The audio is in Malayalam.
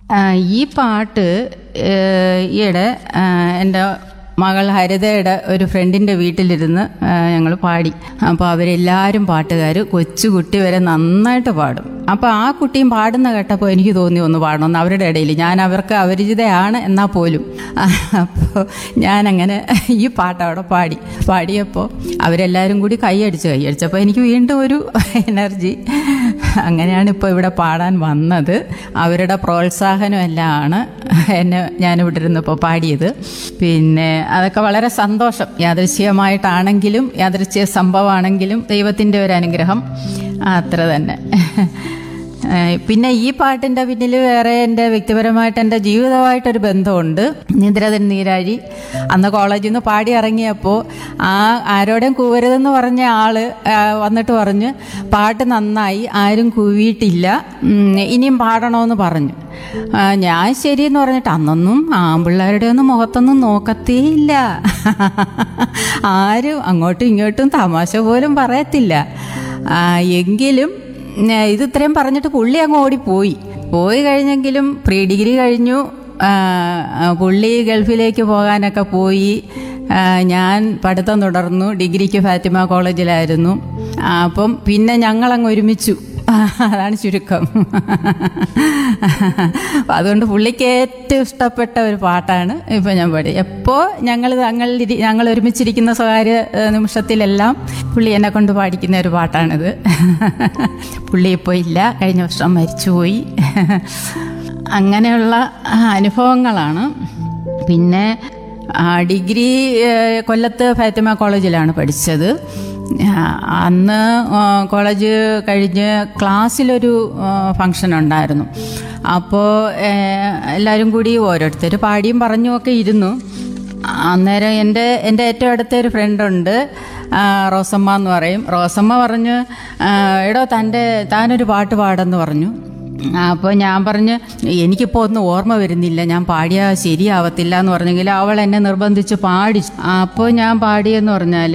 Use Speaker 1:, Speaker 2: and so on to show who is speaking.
Speaker 1: ആ, ഈ പാട്ട് ഏഹ്, ഈയിടെ ആ, എൻ്റെ മകൾ ഹരിതയുടെ ഒരു ഫ്രണ്ടിൻ്റെ വീട്ടിലിരുന്ന് ഞങ്ങൾ പാടി അപ്പോൾ അവരെല്ലാവരും പാട്ടുകാർ കൊച്ചുകുട്ടി വരെ നന്നായിട്ട് പാടും അപ്പോൾ ആ കുട്ടിയും പാടുന്ന കേട്ടപ്പോൾ എനിക്ക് തോന്നി ഒന്ന് പാടണമെന്ന് അവരുടെ ഇടയിൽ ഞാൻ അവർക്ക് അപരിചിതയാണ് എന്നാൽ പോലും അപ്പോൾ ഞാനങ്ങനെ ഈ പാട്ട് അവിടെ പാടി പാടിയപ്പോൾ അവരെല്ലാവരും കൂടി കൈയടിച്ച് കൈയടിച്ചപ്പോൾ എനിക്ക് വീണ്ടും ഒരു എനർജി അങ്ങനെയാണ് ഇപ്പോൾ ഇവിടെ പാടാൻ വന്നത് അവരുടെ പ്രോത്സാഹനം എല്ലാമാണ് എന്നെ ഞാനിവിടെ ഇരുന്നപ്പോൾ പാടിയത് പിന്നെ അതൊക്കെ വളരെ സന്തോഷം യാദൃശ്ചികമായിട്ടാണെങ്കിലും യാദൃശ്ചിക സംഭവമാണെങ്കിലും ദൈവത്തിൻ്റെ ഒരു അനുഗ്രഹം അത്ര തന്നെ ഏഹ് പിന്നെ ഈ പാട്ടിൻ്റെ പിന്നിൽ വേറെ എൻ്റെ വ്യക്തിപരമായിട്ട് എൻ്റെ ജീവിതമായിട്ടൊരു ബന്ധമുണ്ട് നിദ്രതൻ നീരാഴി അന്ന് കോളേജിൽ നിന്ന് പാടി ഇറങ്ങിയപ്പോൾ ആ ആരോടെയും കൂവരുതെന്ന് പറഞ്ഞ ആള് ആ, വന്നിട്ട് പറഞ്ഞ് പാട്ട് നന്നായി ആരും കൂവിയിട്ടില്ല ഉം, ഇനിയും പാടണമെന്ന് പറഞ്ഞു ആ, ഞാൻ ശരിയെന്ന് പറഞ്ഞിട്ട് അന്നൊന്നും ആമ്പിള്ളേരുടെ ഒന്നും മുഖത്തൊന്നും നോക്കത്തേയില്ല ആരും അങ്ങോട്ടും ഇങ്ങോട്ടും തമാശ പോലും പറയത്തില്ല ആ, എങ്കിലും ഉം, ഇത് ഇത്രയും പറഞ്ഞിട്ട് പുള്ളി അങ്ങ് ഓടിപ്പോയി പോയി കഴിഞ്ഞെങ്കിലും പ്രീ ഡിഗ്രി കഴിഞ്ഞു ആ, ആ, പുള്ളി ഗൾഫിലേക്ക് പോകാനൊക്കെ പോയി ആ, ഞാൻ പഠിത്തം തുടർന്നു ഡിഗ്രിക്ക് ഫാത്തിമ കോളേജിലായിരുന്നു ആ, അപ്പം പിന്നെ ഞങ്ങളങ്ങ് ഒരുമിച്ചു അതാണ് ചുരുക്കം അപ്പം അതുകൊണ്ട് പുള്ളിക്ക് ഏറ്റവും ഇഷ്ടപ്പെട്ട ഒരു പാട്ടാണ് ഇപ്പം ഞാൻ പാടി എപ്പോൾ ഞങ്ങൾ ഞങ്ങൾ ഞങ്ങൾ ഒരുമിച്ചിരിക്കുന്ന സ്വകാര്യ ഏഹ്, നിമിഷത്തിലെല്ലാം പുള്ളി എന്നെ കൊണ്ട് പാടിക്കുന്ന ഒരു പാട്ടാണിത് പുള്ളി ഇപ്പോൾ ഇല്ല കഴിഞ്ഞ വർഷം മരിച്ചുപോയി അങ്ങനെയുള്ള ആ, അനുഭവങ്ങളാണ് പിന്നെ ആ, ഡിഗ്രി ഏഹ്, കൊല്ലത്ത് ഫാത്തിമ കോളേജിലാണ് പഠിച്ചത് ആ, അന്ന് ആ, കോളേജ് കഴിഞ്ഞ് ക്ലാസ്സിലൊരു ഫങ്ഷൻ ഉണ്ടായിരുന്നു അപ്പോൾ എല്ലാവരും കൂടി ഓരോരുത്തർ പാടിയും പറഞ്ഞും ഒക്കെ ഇരുന്നു അന്നേരം എൻ്റെ എൻ്റെ ഏറ്റവും അടുത്ത ഒരു ഫ്രണ്ടുണ്ട് ആ, റോസമ്മ എന്ന് പറയും റോസമ്മ പറഞ്ഞ് ആ, എടോ തൻ്റെ താനൊരു പാട്ട് പാടെന്ന് പറഞ്ഞു അപ്പോൾ ഞാൻ പറഞ്ഞ് എനിക്കിപ്പോൾ ഒന്നും ഓർമ്മ വരുന്നില്ല ഞാൻ പാടിയാൽ ശരിയാവത്തില്ല എന്ന് പറഞ്ഞെങ്കിൽ അവൾ എന്നെ നിർബന്ധിച്ച് പാടി അപ്പോൾ ഞാൻ പാടിയെന്ന് പറഞ്ഞാൽ